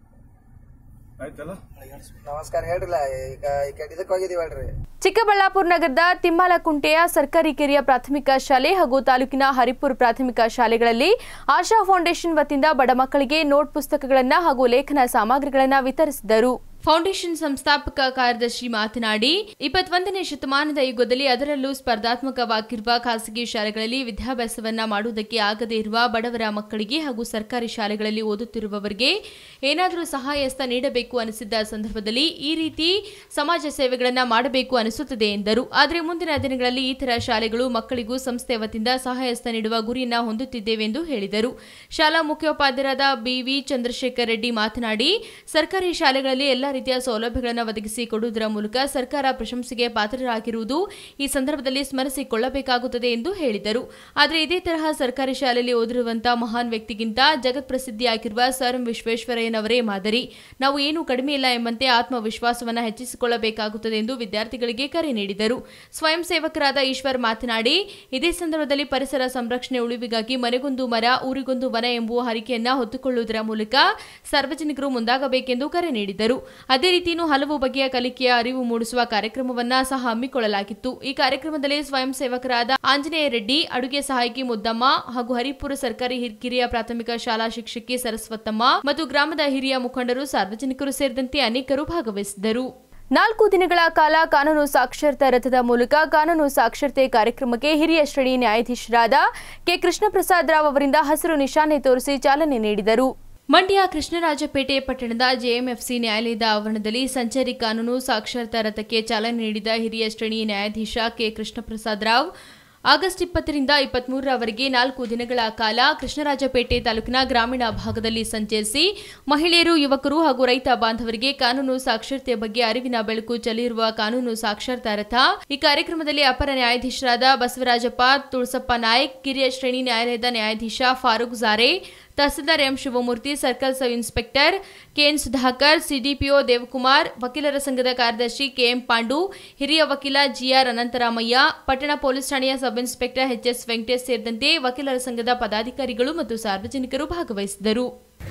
ನಮಸ್ಕಾರ ಹೇಳ್ರಲ್ಲ ಈಗ ಈ ಕಡೆ ಇದಕ್ಕೆ ಹೋಗಿದೀವಿ ಹೇಳ್ರಿ ಚಿಕ್ಕಬಳ್ಳಾಪುರ ನಗರದ ತಿಮ್ಮಾಲಕುಂಟೆಯ ಸರ್ಕಾರಿ ಕಿರಿಯ ಪ್ರಾಥಮಿಕ ಶಾಲೆ ಹಾಗೂ ತಾಲೂಕಿನ ಹರಿಪುರ ಪ್ರಾಥಮಿಕ ಶಾಲೆಗಳಲ್ಲಿ ಆಶಾ ಫೌಂಡೇಶನ್ ವತಿಯಿಂದ ಬಡ ಮಕ್ಕಳಿಗೆ ನೋಟ್ ಪುಸ್ತಕಗಳನ್ನು ಹಾಗೂ ಲೇಖನ ಸಾಮಗ್ರಿಗಳನ್ನು ವಿತರಿಸಿದರು ಫೌಂಡೇಶನ್ ಸಂಸ್ಥಾಪಕ ಕಾರ್ಯದರ್ಶಿ ಮಾತನಾಡಿ ಇಪ್ಪತ್ತೊಂದನೇ ಶತಮಾನದ ಯುಗದಲ್ಲಿ ಅದರಲ್ಲೂ ಸ್ಪರ್ಧಾತ್ಮಕವಾಗಿರುವ ಖಾಸಗಿ ಶಾಲೆಗಳಲ್ಲಿ ವಿದ್ಯಾಭ್ಯಾಸವನ್ನ ಮಾಡುವುದಕ್ಕೆ ಆಗದೇ ಇರುವ ಬಡವರ ಮಕ್ಕಳಿಗೆ ಹಾಗೂ ಸರ್ಕಾರಿ ಶಾಲೆಗಳಲ್ಲಿ ಓದುತ್ತಿರುವವರಿಗೆ ಏನಾದರೂ ಸಹಾಯಸ್ತ ನೀಡಬೇಕು ಅನಿಸಿದ್ದ ಸಂದರ್ಭದಲ್ಲಿ ಈ ರೀತಿ ಸಮಾಜ ಸೇವೆಗಳನ್ನ ಮಾಡಬೇಕು ಅನಿಸುತ್ತದೆ ಎಂದರು ಆದರೆ ಮುಂದಿನ ದಿನಗಳಲ್ಲಿ ಈ ತರ ಶಾಲೆಗಳು ಮಕ್ಕಳಿಗೂ ಸಂಸ್ಥೆ ವತಿಯಿಂದ ಸಹಾಯಸ್ತ ನೀಡುವ ಗುರಿಯನ್ನ ಹೊಂದುತ್ತಿದ್ದೇವೆ ಎಂದು ಹೇಳಿದರು ಶಾಲಾ ಮುಖ್ಯೋಪಾಧ್ಯಾಯರಾದ ಬಿವಿ ಚಂದ್ರಶೇಖರ್ ರೆಡ್ಡಿ ಮಾತನಾಡಿ ಸರ್ಕಾರಿ ಶಾಲೆಗಳಲ್ಲಿ ಎಲ್ಲ ರೀತಿಯ ಸೌಲಭ್ಯಗಳನ್ನು ಒದಗಿಸಿ ಕೊಡುವುದರ ಮೂಲಕ ಸರ್ಕಾರ ಪ್ರಶಂಸೆಗೆ ಪಾತ್ರರಾಗಿರುವುದು ಈ ಸಂದರ್ಭದಲ್ಲಿ ಸ್ಮರಿಸಿಕೊಳ್ಳಬೇಕಾಗುತ್ತದೆ ಎಂದು ಹೇಳಿದರು ಆದರೆ ಇದೇ ತರಹ ಸರ್ಕಾರಿ ಶಾಲೆಯಲ್ಲಿ ಓದಿರುವಂತಹ ಮಹಾನ್ ವ್ಯಕ್ತಿಗಿಂತ ಜಗತ್ಪ್ರಸಿದ್ಧಿಯಾಗಿರುವ ಸರ್ ಎಂ ವಿಶ್ವೇಶ್ವರಯ್ಯನವರೇ ಮಾದರಿ ನಾವು ಏನೂ ಕಡಿಮೆ ಇಲ್ಲ ಎಂಬಂತೆ ಆತ್ಮವಿಶ್ವಾಸವನ್ನು ಹೆಚ್ಚಿಸಿಕೊಳ್ಳಬೇಕಾಗುತ್ತದೆ ಎಂದು ವಿದ್ಯಾರ್ಥಿಗಳಿಗೆ ಕರೆ ನೀಡಿದರು ಸ್ವಯಂ ಸೇವಕರಾದ ಈಶ್ವರ್ ಮಾತನಾಡಿ ಇದೇ ಸಂದರ್ಭದಲ್ಲಿ ಪರಿಸರ ಸಂರಕ್ಷಣೆ ಉಳಿವಿಗಾಗಿ ಮನೆಗೊಂದು ಮರ ಊರಿಗೊಂದು ವನ ಎಂಬುವ ಹರಿಕೆಯನ್ನ ಹೊತ್ತುಕೊಳ್ಳುವುದರ ಮೂಲಕ ಸಾರ್ವಜನಿಕರು ಮುಂದಾಗಬೇಕೆಂದು ಕರೆ ನೀಡಿದರು ಅದೇ ರೀತಿಯೂ ಹಲವು ಬಗೆಯ ಕಲಿಕೆಯ ಅರಿವು ಮೂಡಿಸುವ ಕಾರ್ಯಕ್ರಮವನ್ನ ಸಹ ಹಮ್ಮಿಕೊಳ್ಳಲಾಗಿತ್ತು ಈ ಕಾರ್ಯಕ್ರಮದಲ್ಲಿ ಸ್ವಯಂ ಸೇವಕರಾದ ಆಂಜನೇಯ ರೆಡ್ಡಿ ಅಡುಗೆ ಸಹಾಯಕಿ ಮುದ್ದಮ್ಮ ಹಾಗೂ ಹರಿಪುರ ಸರ್ಕಾರಿ ಹಿರ್- ಕಿರಿಯ ಪ್ರಾಥಮಿಕ ಶಾಲಾ ಶಿಕ್ಷಕಿ ಸರಸ್ವತಮ್ಮ ಮತ್ತು ಗ್ರಾಮದ ಹಿರಿಯ ಮುಖಂಡರು ಸಾರ್ವಜನಿಕರು ಸೇರಿದಂತೆ ಅನೇಕರು ಭಾಗವಹಿಸಿದ್ದರು ನಾಲ್ಕು ದಿನಗಳ ಕಾಲ ಕಾನೂನು ಸಾಕ್ಷರತಾ ರಥದ ಮೂಲಕ ಕಾನೂನು ಸಾಕ್ಷರತೆ ಕಾರ್ಯಕ್ರಮಕ್ಕೆ ಹಿರಿಯ ಶ್ರೇಣಿ ನ್ಯಾಯಾಧೀಶರಾದ ಕೆ ಕೃಷ್ಣಪ್ರಸಾದ್ ರಾವ್ ಅವರಿಂದ ಹಸಿರು ನಿಶಾನೆ ತೋರಿಸಿ ಚಾಲನೆ ನೀಡಿದರು ಮಂಡ್ಯ ಕೃಷ್ಣರಾಜಪೇಟೆ ಪಟ್ಟಣದ ಜೆಎಂಎಫ್ಸಿ ನ್ಯಾಯಾಲಯದ ಆವರಣದಲ್ಲಿ ಸಂಚಾರಿ ಕಾನೂನು ಸಾಕ್ಷರತಾ ರಥಕ್ಕೆ ಚಾಲನೆ ನೀಡಿದ ಹಿರಿಯ ಶ್ರೇಣಿ ನ್ಯಾಯಾಧೀಶ ಕೆ ಕೃಷ್ಣಪ್ರಸಾದ್ ರಾವ್ ಆಗಸ್ಟ್ ಇಪ್ಪತ್ತರಿಂದ ಇಪ್ಪತ್ಮೂರರವರೆಗೆ ನಾಲ್ಕು ದಿನಗಳ ಕಾಲ ಕೃಷ್ಣರಾಜಪೇಟೆ ತಾಲೂಕಿನ ಗ್ರಾಮೀಣ ಭಾಗದಲ್ಲಿ ಸಂಚರಿಸಿ ಮಹಿಳೆಯರು ಯುವಕರು ಹಾಗೂ ರೈತ ಬಾಂಧವರಿಗೆ ಕಾನೂನು ಸಾಕ್ಷರತೆ ಬಗ್ಗೆ ಅರಿವಿನ ಬೆಳಕು ಚೆಲ್ಲಿರುವ ಕಾನೂನು ಸಾಕ್ಷರತಾ ರಥ ಈ ಕಾರ್ಯಕ್ರಮದಲ್ಲಿ ಅಪರ ನ್ಯಾಯಾಧೀಶರಾದ ಬಸವರಾಜಪ್ಪ ತುಳಸಪ್ಪ ನಾಯ್ಕ್ ಕಿರಿಯ ಶ್ರೇಣಿ ನ್ಯಾಯಾಲಯದ ನ್ಯಾಯಾಧೀಶ ಫಾರೂಕ್ ಜಾರೆ ತಹಸೀಲ್ದಾರ್ M Shivamurthy circle sub inspector KN Sudhakar CDPO Devakumar ವಕೀಲರ ಸಂಘದ ಕಾರ್ಯದರ್ಶಿ ಕೆಎಂ ಪಾಂಡು ಹಿರಿಯ ವಕೀಲ ಜಿಆರ್ ಅನಂತರಾಮಯ್ಯ ಪಟ್ಟಣ ಪೊಲೀಸ್ ಠಾಣೆಯ ಸಬ್ ಇನ್ಸ್ಪೆಕ್ಟರ್ ಎಚ್ಎಸ್ ವೆಂಕಟೇಶ್ ಸೇರಿದಂತೆ ವಕೀಲರ ಸಂಘದ ಪದಾಧಿಕಾರಿಗಳು ಮತ್ತು ಸಾರ್ವಜನಿಕರು ಭಾಗವಹಿಸಿದರು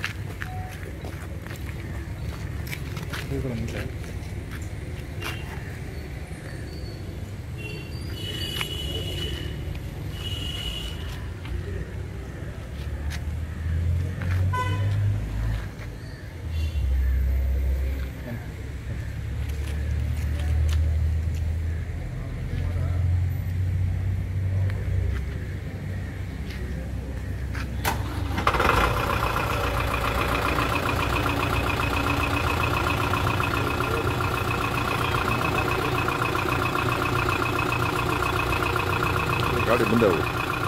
ಗಾಡಿ ಮುಂದೆ ಹೋಗು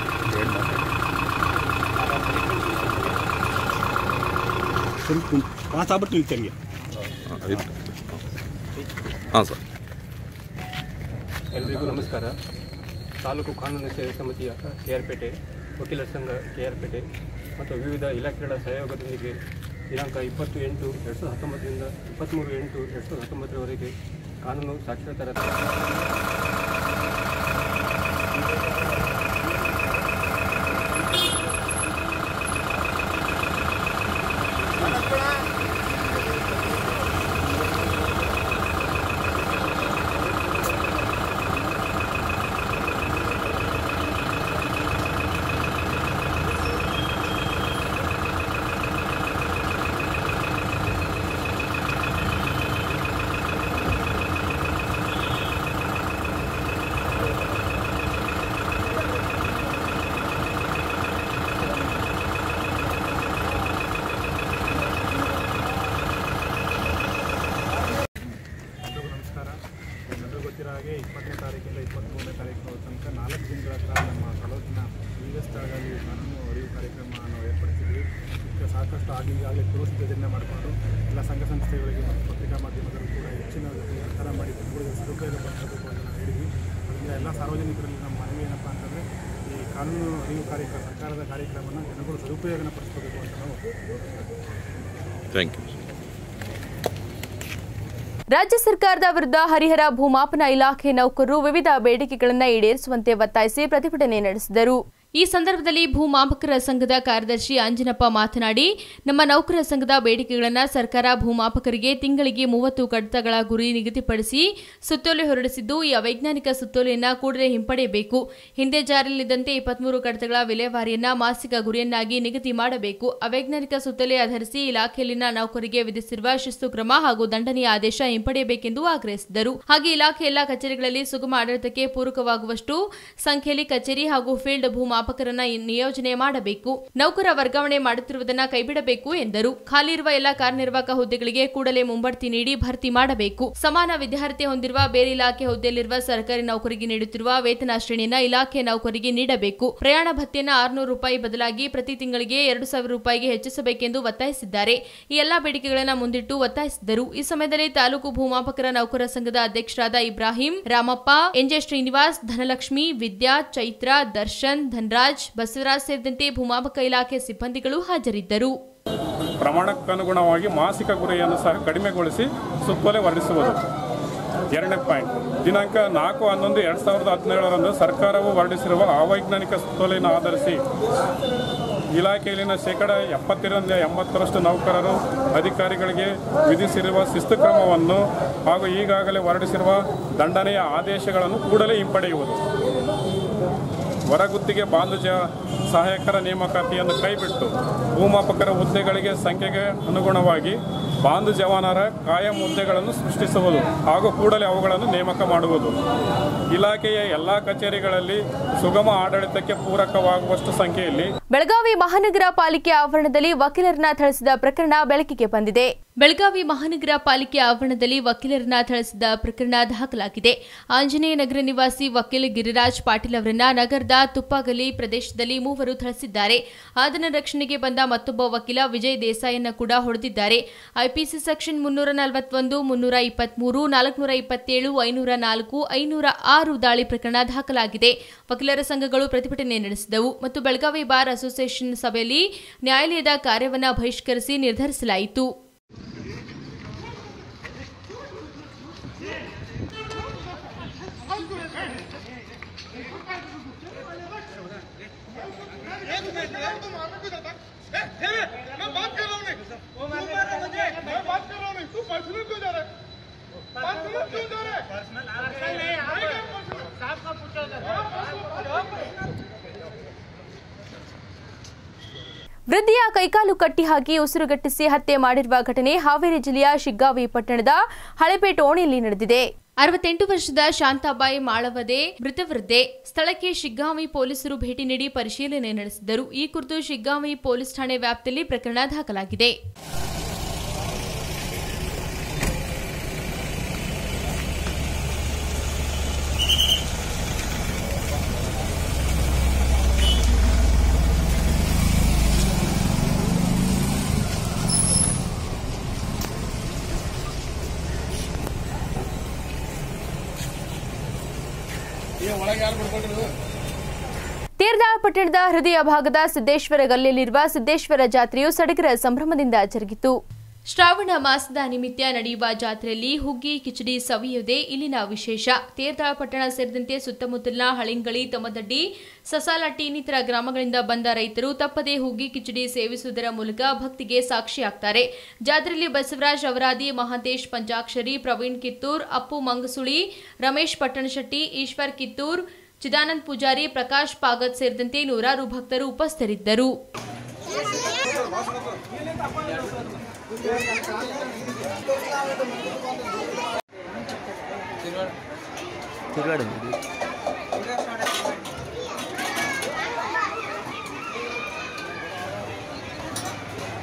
ಸ್ವಲ್ಪ ಪಾಸ್ ಆಗ್ಬಿಟ್ಟು ನಿಲ್ತಂಗೆ ಹಾಂ ಸರ್ ಎಲ್ರಿಗೂ ನಮಸ್ಕಾರ ತಾಲೂಕು ಕಾನೂನು ಸೇವೆ ಸಮಿತಿಯ ಕೆ ಆರ್ ಪೇಟೆ ವಕೀಲರ ಸಂಘ ಕೆ ಆರ್ ಪೇಟೆ ಮತ್ತು ವಿವಿಧ ಇಲಾಖೆಗಳ ಸಹಯೋಗದೊಂದಿಗೆ ದಿನಾಂಕ ಇಪ್ಪತ್ತು ಎಂಟು ಎರಡು ಸಾವಿರದ ಹತ್ತೊಂಬತ್ತರಿಂದ ಇಪ್ಪತ್ತ್ಮೂರು ಎಂಟು ಎರಡು ಸಾವಿರದ ಹತ್ತೊಂಬತ್ತರವರೆಗೆ ಕಾನೂನು ಸಾಕ್ಷರತಾ ರಥ ಎಲ್ಲರಿಗೂ ಗೊತ್ತಿರೋ ಹಾಗೆ ಇಪ್ಪತ್ತನೇ ತಾರೀಕಿಂದ ಇಪ್ಪತ್ತ್ಮೂರನೇ ತಾರೀಕು ತನಕ ನಾಲ್ಕು ದಿನಗಳ ಕಾಲ ನಮ್ಮ ತಾಲೂಕಿನ ವಿವಿಧ ಸ್ಥಳಗಳಲ್ಲಿ ಕಾನೂನು ಅರಿವು ಕಾರ್ಯಕ್ರಮ ನಾವು ಏರ್ಪಡಿಸಿದ್ವಿ ಇದಕ್ಕೆ ಸಾಕಷ್ಟು ಆಗಿಗಾಗಲೇ ಪೂರ್ವ ಸಿದ್ಧತೆಯನ್ನು ಮಾಡಿಕೊಂಡು ಎಲ್ಲ ಸಂಘ ಸಂಸ್ಥೆಗಳಿಗೆ ಮತ್ತು ಪತ್ರಿಕಾ ಮಾಧ್ಯಮದಲ್ಲೂ ಕೂಡ ಹೆಚ್ಚಿನ ಥರ ಮಾಡಿ ಜನಗಳಿಗೆ ಸದುಪಯೋಗ ಪಡಿಸಬೇಕು ಅಂತ ನಾವು ಹೇಳಿದ್ವಿ ಅದರಿಂದ ಎಲ್ಲ ಸಾರ್ವಜನಿಕರಲ್ಲಿ ನಮ್ಮ ಮನವಿ ಏನಪ್ಪ ಅಂತಂದರೆ ಈ ಕಾನೂನು ಅರಿವು ಕಾರ್ಯಕ್ರಮ ಸರ್ಕಾರದ ಕಾರ್ಯಕ್ರಮವನ್ನು ಜನಗಳು ಸದುಪಯೋಗನ ಪಡಿಸ್ಕೋಬೇಕು ಅಂತ ನಾವು ಥ್ಯಾಂಕ್ ಯು ರಾಜ್ಯ ಸರ್ಕಾರದ ವಿರುದ್ಧ ಹರಿಹರ ಭೂಮಾಪನ ಇಲಾಖೆ ನೌಕರರು ವಿವಿಧ ಬೇಡಿಕೆಗಳನ್ನು ಈಡೇರಿಸುವಂತೆ ಒತ್ತಾಯಿಸಿ ಪ್ರತಿಭಟನೆ ನಡೆಸಿದರು ಈ ಸಂದರ್ಭದಲ್ಲಿ ಭೂಮಾಪಕರ ಸಂಘದ ಕಾರ್ಯದರ್ಶಿ ಅಂಜನಪ್ಪ ಮಾತನಾಡಿ ನಮ್ಮ ನೌಕರ ಸಂಘದ ಬೇಡಿಕೆಗಳನ್ನು ಸರ್ಕಾರ ಭೂಮಾಪಕರಿಗೆ ತಿಂಗಳಿಗೆ ಮೂವತ್ತು ಕಡತಗಳ ಗುರಿ ನಿಗದಿಪಡಿಸಿ ಸುತ್ತೋಲೆ ಹೊರಡಿಸಿದ್ದು ಈ ಅವೈಜ್ಞಾನಿಕ ಸುತ್ತೋಲೆಯನ್ನ ಕೂಡಲೇ ಹಿಂಪಡೆಯಬೇಕು ಹಿಂದೆ ಜಾರಿಯಲ್ಲಿದ್ದಂತೆ ಇಪ್ಪತ್ಮೂರು ಕಡತಗಳ ವಿಲೇವಾರಿಯನ್ನ ಮಾಸಿಕ ಗುರಿಯನ್ನಾಗಿ ನಿಗದಿ ಮಾಡಬೇಕು ಅವೈಜ್ಞಾನಿಕ ಸುತ್ತೋಲೆ ಆಧರಿಸಿ ಇಲಾಖೆಯಲ್ಲಿನ ನೌಕರಿಗೆ ವಿಧಿಸಿರುವ ಶಿಸ್ತು ಕ್ರಮ ಹಾಗೂ ದಂಡನೆಯ ಆದೇಶ ಹಿಂಪಡೆಯಬೇಕೆಂದು ಆಗ್ರಹಿಸಿದರು ಹಾಗೆ ಇಲಾಖೆ ಎಲ್ಲಾ ಕಚೇರಿಗಳಲ್ಲಿ ಸುಗಮ ಆಡಳಿತಕ್ಕೆ ಪೂರಕವಾಗುವಷ್ಟು ಸಂಖ್ಯೆಯಲ್ಲಿ ಕಚೇರಿ ಹಾಗೂ ಫೀಲ್ಡ್ ಭೂಮಾಪಕರನ್ನ ನಿಯೋಜನೆ ಮಾಡಬೇಕು ನೌಕರ ವರ್ಗಾವಣೆ ಮಾಡುತ್ತಿರುವುದನ್ನು ಕೈಬಿಡಬೇಕು ಎಂದರು ಖಾಲಿ ಇರುವ ಎಲ್ಲಾ ಕಾರ್ಯನಿರ್ವಾಹಕ ಹುದ್ದೆಗಳಿಗೆ ಕೂಡಲೇ ಮುಂಬಡ್ತಿ ನೀಡಿ ಭರ್ತಿ ಮಾಡಬೇಕು ಸಮಾನ ವಿದ್ಯಾರ್ಥಿ ಹೊಂದಿರುವ ಬೇರೆ ಇಲಾಖೆ ಹುದ್ದೆಯಲ್ಲಿರುವ ಸರ್ಕಾರಿ ನೌಕರಿಗೆ ನೀಡುತ್ತಿರುವ ವೇತನ ಶ್ರೇಣಿಯನ್ನ ಇಲಾಖೆ ನೌಕರಿಗೆ ನೀಡಬೇಕು ಪ್ರಯಾಣ ಭತ್ಯೆಯನ್ನ ಆರುನೂರು ರೂಪಾಯಿ ಬದಲಾಗಿ ಪ್ರತಿ ತಿಂಗಳಿಗೆ ಎರಡು ಸಾವಿರ ರೂಪಾಯಿಗೆ ಹೆಚ್ಚಿಸಬೇಕೆಂದು ಒತ್ತಾಯಿಸಿದ್ದಾರೆ ಈ ಎಲ್ಲಾ ಬೇಡಿಕೆಗಳನ್ನು ಮುಂದಿಟ್ಟು ಒತ್ತಾಯಿಸಿದರು ಈ ಸಮಯದಲ್ಲಿ ತಾಲೂಕು ಭೂಮಾಪಕರ ನೌಕರ ಸಂಘದ ಅಧ್ಯಕ್ಷರಾದ ಇಬ್ರಾಹಿಂ ರಾಮಪ್ಪ ಎನ್ಜೆ ಶ್ರೀನಿವಾಸ್ ಧನಲಕ್ಷ್ಮಿ ವಿದ್ಯಾ ಚೈತ್ರ ದರ್ಶನ್ ಧನರಾಜ್ ಬಸವರಾಜ್ ಸೇರಿದಂತೆ ಭೂಮಾಪಕ ಇಲಾಖೆ ಸಿಬ್ಬಂದಿಗಳು ಹಾಜರಿದ್ದರು ಪ್ರಮಾಣಕ್ಕನುಗುಣವಾಗಿ ಮಾಸಿಕ ಗುರಿಯನ್ನು ಸಹ ಕಡಿಮೆಗೊಳಿಸಿ ಸುತ್ತೋಲೆ ಹೊರಡಿಸುವುದು ಎರಡನೇ ಪಾಯಿಂಟ್ ದಿನಾಂಕ ನಾಲ್ಕು ಹನ್ನೊಂದು ಎರಡು ಸಾವಿರದ ಹದಿನೇಳರಂದು ಸರ್ಕಾರವು ಹೊರಡಿಸಿರುವ ಅವೈಜ್ಞಾನಿಕ ಸುತ್ತೋಲೆಯನ್ನು ಆಧರಿಸಿ ಇಲಾಖೆಯಲ್ಲಿನ ಶೇಕಡ ಎಪ್ಪತ್ತರಿಂದ ಎಂಬತ್ತರಷ್ಟು ನೌಕರರು ಅಧಿಕಾರಿಗಳಿಗೆ ವಿಧಿಸಿರುವ ಶಿಸ್ತು ಕ್ರಮವನ್ನು ಹಾಗೂ ಈಗಾಗಲೇ ಹೊರಡಿಸಿರುವ ದಂಡನೆಯ ಆದೇಶಗಳನ್ನು ಕೂಡಲೇ ಹಿಂಪಡೆಯುವುದು ಹೊರಗುತ್ತಿಗೆ ಬಾಂಧುಜ ಸಹಾಯಕರ ನೇಮಕಾತಿಯನ್ನು ಕೈಬಿಟ್ಟು ಭೂಮಾಪಕರ ಹುದ್ದೆಗಳಿಗೆ ಸಂಖ್ಯೆಗೆ ಅನುಗುಣವಾಗಿ ಬಾಂಧು ಜವಾನರ ಕಾಯಂ ಹುದ್ದೆಗಳನ್ನು ಸೃಷ್ಟಿಸುವುದು ಹಾಗೂ ಕೂಡಲೇ ಅವುಗಳನ್ನು ನೇಮಕ ಮಾಡುವುದು ಇಲಾಖೆಯ ಎಲ್ಲ ಕಚೇರಿಗಳಲ್ಲಿ ಸುಗಮ ಆಡಳಿತಕ್ಕೆ ಪೂರಕವಾಗುವಷ್ಟು ಸಂಖ್ಯೆಯಲ್ಲಿ ಬೆಳಗಾವಿ ಮಹಾನಗರ ಪಾಲಿಕೆ ಆವರಣದಲ್ಲಿ ವಕೀಲರನ್ನ ಥಳಿಸಿದ ಪ್ರಕರಣ ಬೆಳಕಿಗೆ ಬಂದಿದೆ ಬೆಳಗಾವಿ ಮಹಾನಗರ ಪಾಲಿಕೆ ಆವರಣದಲ್ಲಿ ವಕೀಲರನ್ನ ಥಳಿಸಿದ ಪ್ರಕರಣ ದಾಖಲಾಗಿದೆ ಆಂಜನೇಯ ನಗರ ನಿವಾಸಿ ವಕೀಲ ಗಿರಿರಾಜ್ ಪಾಟೀಲ್ ಅವರನ್ನ ನಗರದ ತುಪ್ಪಗಲಿ ಪ್ರದೇಶದಲ್ಲಿ ಮೂವರು ಥಳಿಸಿದ್ದಾರೆ ಆದನ ರಕ್ಷಣೆಗೆ ಬಂದ ಮತ್ತೊಬ್ಬ ವಕೀಲ ವಿಜಯ್ ದೇಸಾಯಿಯನ್ನ ಕೂಡ ಹೊಡೆದಿದ್ದಾರೆ ಐಪಿಸಿ ಸೆಕ್ಷನ್ ಮುನ್ನೂರ ನಲವತ್ತೊಂದು ಮುನ್ನೂರ ಇಪ್ಪತ್ಮೂರು ನಾಲ್ಕುನೂರ ಇಪ್ಪತ್ತೇಳು ಐನೂರ ನಾಲ್ಕು ಐನೂರ ಆರು ದಾಳಿ ಪ್ರಕರಣ ದಾಖಲಾಗಿದೆ ವಕೀಲರ ಸಂಘಗಳು ಪ್ರತಿಭಟನೆ ನಡೆಸಿದವು ಮತ್ತು ಬೆಳಗಾವಿ ಬಾರ್ ಅಸೋಸಿಯೇಷನ್ ಸಭೆಯಲ್ಲಿ ನ್ಯಾಯಾಲಯದ ಕಾರ್ಯವನ್ನು ಬಹಿಷ್ಕರಿಸಿ ನಿರ್ಧರಿಸಲಾಯಿತು ವೃದ್ಧಿಯ ಕೈಕಾಲು ಕಟ್ಟಿ ಹಾಕಿ ಉಸಿರುಗಟ್ಟಿಸಿ ಹತ್ಯೆ ಮಾಡಿರುವ ಘಟನೆ ಹಾವೇರಿ ಜಿಲ್ಲೆಯ ಶಿಗ್ಗಾವಿ ಪಟ್ಟಣದ ಹಳೆಪೇಟ್ ಓಣಿಯಲ್ಲಿ ನಡೆದಿದೆ ಅರವತ್ತೆಂಟು ವರ್ಷದ ಶಾಂತಾಬಾಯಿ ಮಾಳವದೆ ಮೃತವೃದ್ಧೆ ಸ್ಥಳಕ್ಕೆ ಶಿಗ್ಗಾಂವಿ ಪೊಲೀಸರು ಭೇಟಿ ನೀಡಿ ಪರಿಶೀಲನೆ ನಡೆಸಿದರು ಈ ಕುರಿತು ಶಿಗ್ಗಾಂವಿ ಪೊಲೀಸ್ ಠಾಣೆ ವ್ಯಾಪ್ತಿಯಲ್ಲಿ ಪ್ರಕರಣ ದಾಖಲಾಗಿದೆ ತೀರ್ದಾಳ್ ಪಟ್ಟಣದ ಹೃದಯ ಭಾಗದ ಸಿದ್ದೇಶ್ವರ ಗಲ್ಲಿಯಲ್ಲಿರುವ ಸಿದ್ದೇಶ್ವರ ಜಾತ್ರೆಯು ಸಡಗರ ಸಂಭ್ರಮದಿಂದ ಜರುಗಿತು ಶ್ರಾವಣ ಮಾಸದ ನಿಮಿತ್ತ ನಡೆಯುವ ಜಾತ್ರೆಯಲ್ಲಿ ಹುಗ್ಗಿ ಕಿಚಡಿ ಸವಿಯುವುದೇ ಇಲ್ಲಿನ ವಿಶೇಷ ತೀರ್ಥಾಳ ಪಟ್ಟಣ ಸೇರಿದಂತೆ ಸುತ್ತಮುತ್ತಲಿನ ಹಳಿಂಗಳಿ ತಮ್ಮದಡ್ಡಿ ಸಸಾಲಟ್ಟಿ ಇನ್ನಿತರ ಗ್ರಾಮಗಳಿಂದ ಬಂದ ರೈತರು ತಪ್ಪದೇ ಹುಗ್ಗಿ ಕಿಚಡಿ ಸೇವಿಸುವುದರ ಮೂಲಕ ಭಕ್ತಿಗೆ ಸಾಕ್ಷಿಯಾಗ್ತಾರೆ ಜಾತ್ರೆಯಲ್ಲಿ ಬಸವರಾಜ್ ಅವರಾದಿ ಮಹಾಂತೇಶ್ ಪಂಚಾಕ್ಷರಿ ಪ್ರವೀಣ್ ಕಿತ್ತೂರ್ ಅಪ್ಪು ಮಂಗಸುಳಿ ರಮೇಶ್ ಪಟ್ಟಣಶೆಟ್ಟಿ ಈಶ್ವರ್ ಕಿತ್ತೂರ್ ಚಿದಾನಂದ್ ಪೂಜಾರಿ ಪ್ರಕಾಶ್ ಪಾಗತ್ ಸೇರಿದಂತೆ ನೂರಾರು ಭಕ್ತರು ಉಪಸ್ಥಿತರಿದ್ದರು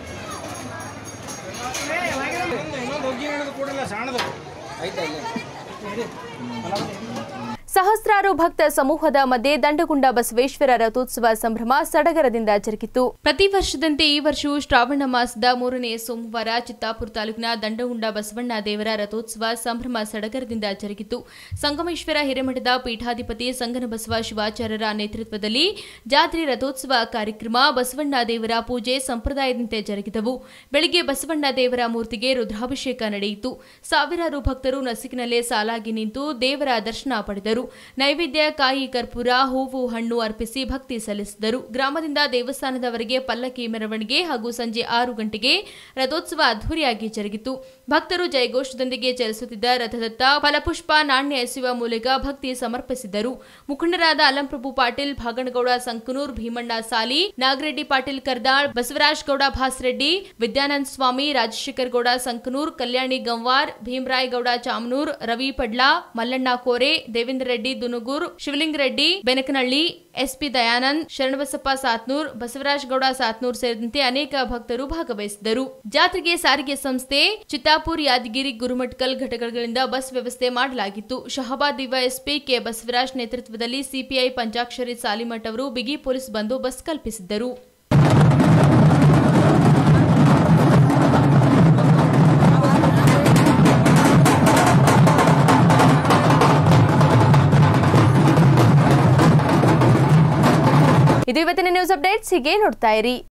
ಇನ್ನೊಂದು ಹೋಗಿ ಕೂಡಲ್ಲ ಸಣ್ಣದು ಆಯ್ತಾ ಇಲ್ಲ ಸಹಸ್ರಾರು ಭಕ್ತ ಸಮೂಹದ ಮಧ್ಯೆ ದಂಡಗುಂಡ ಬಸವೇಶ್ವರ ರಥೋತ್ಸವ ಸಂಭ್ರಮ ಸಡಗರದಿಂದ ಜರುಗಿತು ಪ್ರತಿ ವರ್ಷದಂತೆ ಈ ವರ್ಷವೂ ಶ್ರಾವಣ ಮಾಸದ ಮೂರನೇ ಸೋಮವಾರ ಚಿತ್ತಾಪುರ ತಾಲೂಕಿನ ದಂಡಗುಂಡ ಬಸವಣ್ಣ ದೇವರ ರಥೋತ್ಸವ ಸಂಭ್ರಮ ಸಡಗರದಿಂದ ಜರುಗಿತು ಸಂಗಮೇಶ್ವರ ಹಿರೇಮಠದ ಪೀಠಾಧಿಪತಿ ಸಂಗನಬಸವ ಶಿವಾಚಾರ್ಯರ ನೇತೃತ್ವದಲ್ಲಿ ಜಾತ್ರೆ ರಥೋತ್ಸವ ಕಾರ್ಯಕ್ರಮ ಬಸವಣ್ಣ ದೇವರ ಪೂಜೆ ಸಂಪ್ರದಾಯದಂತೆ ಜರುಗಿದವು ಬೆಳಿಗ್ಗೆ ಬಸವಣ್ಣ ದೇವರ ಮೂರ್ತಿಗೆ ರುದ್ರಾಭಿಷೇಕ ನಡೆಯಿತು ಸಾವಿರಾರು ಭಕ್ತರು ನಸಿಕಿನಲ್ಲೇ ಸಾಲಾಗಿ ನಿಂತು ದೇವರ ದರ್ಶನ ಪಡೆದರು ನೈವೇದ್ಯ ಕಾಯಿ ಕರ್ಪೂರ ಹೂವು ಹಣ್ಣು ಅರ್ಪಿಸಿ ಭಕ್ತಿ ಸಲ್ಲಿಸಿದರು ಗ್ರಾಮದಿಂದ ದೇವಸ್ಥಾನದವರೆಗೆ ಪಲ್ಲಕ್ಕಿ ಮೆರವಣಿಗೆ ಹಾಗೂ ಸಂಜೆ ಆರು ಗಂಟೆಗೆ ರಥೋತ್ಸವ ಅದ್ದೂರಿಯಾಗಿ ಜರುಗಿತು ಭಕ್ತರು ಜಯಘೋಷದೊಂದಿಗೆ ಚಲಿಸುತ್ತಿದ್ದ ರಥದತ್ತ ಫಲಪುಷ್ಪ ನಾಣ್ಯ ಎಸೆಯುವ ಮೂಲಕ ಭಕ್ತಿ ಸಮರ್ಪಿಸಿದರು ಮುಖಂಡರಾದ ಅಲಂಪ್ರಭು ಪಾಟೀಲ್ ಭಾಗಣಗೌಡ ಸಂಕನೂರ್ ಭೀಮಣ್ಣ ಸಾಲಿ ನಾಗರೆಡ್ಡಿ ಪಾಟೀಲ್ ಕರ್ದಾಳ್ ಬಸವರಾಜ್ ಗೌಡ ಭಾಸ್ರೆಡ್ಡಿ ವಿದ್ಯಾನಂದ ಸ್ವಾಮಿ ರಾಜಶೇಖರ್ ಗೌಡ ಸಂಕನೂರ್ ಕಲ್ಯಾಣಿ ಗಂವಾರ್ ಭೀಮರಾಯ್ ಗೌಡ ಚಾಮನೂರ್ ರವಿ ಪಡ್ಲಾ ಮಲ್ಲಣ್ಣ ಕೋರೆ ದೇವೇಂದ್ರ ರೆಡ್ಡಿ ದುನುಗೂರ್ ಶಿವಲಿಂಗ ರೆಡ್ಡಿ ಬೆನಕನಹಳ್ಳಿ ಎಸ್ಪಿ ದಯಾನಂದ್ ಶರಣಬಸಪ್ಪ ಸಾತ್ನೂರ್ ಬಸವರಾಜ್ ಗೌಡ ಸಾತ್ನೂರ್ ಸೇರಿದಂತೆ ಅನೇಕ ಭಕ್ತರು ಭಾಗವಹಿಸಿದರು ಜಾತ್ರೆಗೆ ಸಾರಿಗೆ ಸಂಸ್ಥೆ ಚಿತ್ತಾಪುರ್ ಯಾದಗಿರಿ ಗುರುಮಟ್ಕಲ್ ಘಟಕಗಳಿಂದ ಬಸ್ ವ್ಯವಸ್ಥೆ ಮಾಡಲಾಗಿತ್ತು ಶಹಬಾದ್ ಡಿವೈಎಸ್ಪಿ ಕೆ ಬಸವರಾಜ್ ನೇತೃತ್ವದಲ್ಲಿ ಸಿಪಿಐ ಪಂಚಾಕ್ಷರಿ ಸಾಲಿಮಠ್ ಅವರು ಬಿಗಿ ಪೊಲೀಸ್ ಬಂದೋಬಸ್ತ್ ಕಲ್ಪಿಸಿದ್ದರು ಇದು ಇವತ್ತಿನ ನ್ಯೂಸ್ ಅಪ್ಡೇಟ್ಸ್ ಹೀಗೆ ನೋಡ್ತಾ ಇರಿ